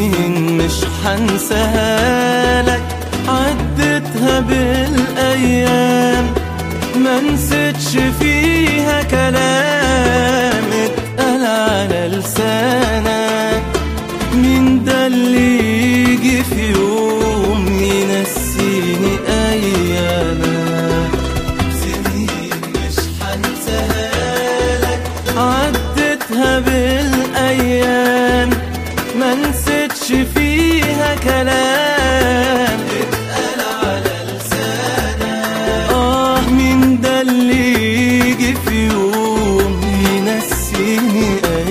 سنين مش حنساها لك عدتها بالايام ما نسيتش فيها كلام اتقال على لسانك مين ده اللي يجي في يوم ينسيني ايامك سنين مش حنساها لك عدتها بالايام ما نسيتش فيها كلام اتقال على لسانك اه مين ده اللي يجي في يوم ينسيني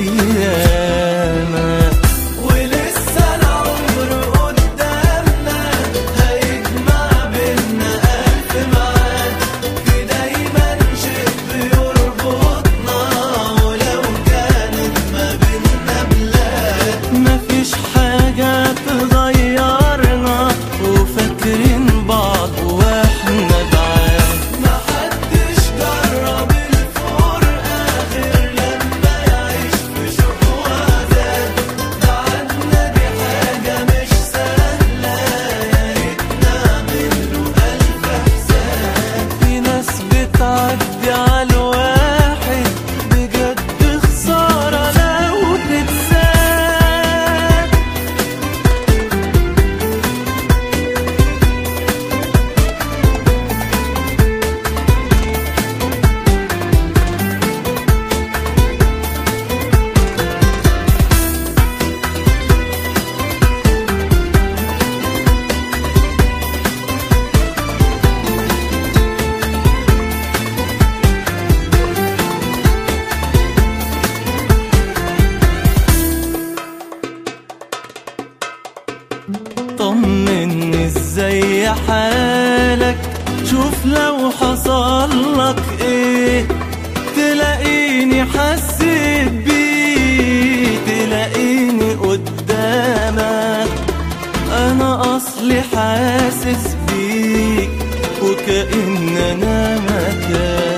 ايامك ولسه العمر قدامنا هيجمع بينا ألف ميعاد في دايما شيء بيربطنا ولو كانت ما بينا بلاد مفيش حاجة تغيرنا وفاكرين بعض واحنا بعاد محدش جرب الفرقة غير لما يعيش في شوق وعذاب بعدنا دي حاجة مش سهلة يا ريت نعمل له ألف حساب في ناس بتعدي على الواحد بجد خسارة لو تتساب طمني ازاي حالك شوف لو حصل لك ايه تلاقيني حسيت بيه تلاقيني قدامك انا اصلي حاسس بيك وكأن انا مكانك